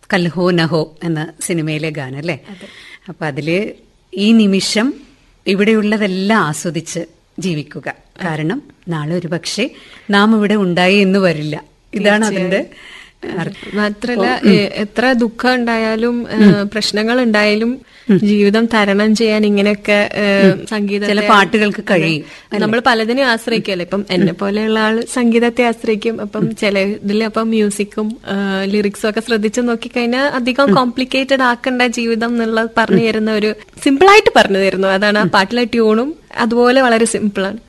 കൽഹോ നഹോ എന്ന സിനിമയിലെ ഗാനം അല്ലേ അപ്പൊ അതില് ഈ നിമിഷം ഇവിടെയുള്ളതെല്ലാം ആസ്വദിച്ച് ജീവിക്കുക കാരണം നാളെ ഒരു പക്ഷേ നാം ഇവിടെ ഉണ്ടായി എന്ന് വരില്ല ഇതാണ് അതിന്റെ അർത്ഥം മാത്രല്ല ഏ- എത്ര ദുഃഖം ഉണ്ടായാലും പ്രശ്നങ്ങൾ ഉണ്ടായാലും ജീവിതം തരണം ചെയ്യാൻ ഇങ്ങനെയൊക്കെ സംഗീതം ചില പാട്ടുകൾക്ക് കഴിയും നമ്മൾ പലതിനെ ആശ്രയിക്കുമല്ലോ ഇപ്പം എന്നെ പോലെയുള്ള ആള് സംഗീതത്തെ ആശ്രയിക്കും അപ്പം ചില ഇതിൽ അപ്പം മ്യൂസിക്കും ലിറിക്സും ഒക്കെ ശ്രദ്ധിച്ചു നോക്കിക്കഴിഞ്ഞാൽ അധികം കോംപ്ലിക്കേറ്റഡ് ആക്കണ്ട ജീവിതം എന്നുള്ളത് പറഞ്ഞു തരുന്ന ഒരു സിമ്പിൾ ആയിട്ട് പറഞ്ഞു തരുന്നു അതാണ് ആ പാട്ടിലെ ട്യൂണും അതുപോലെ വളരെ സിമ്പിളാണ്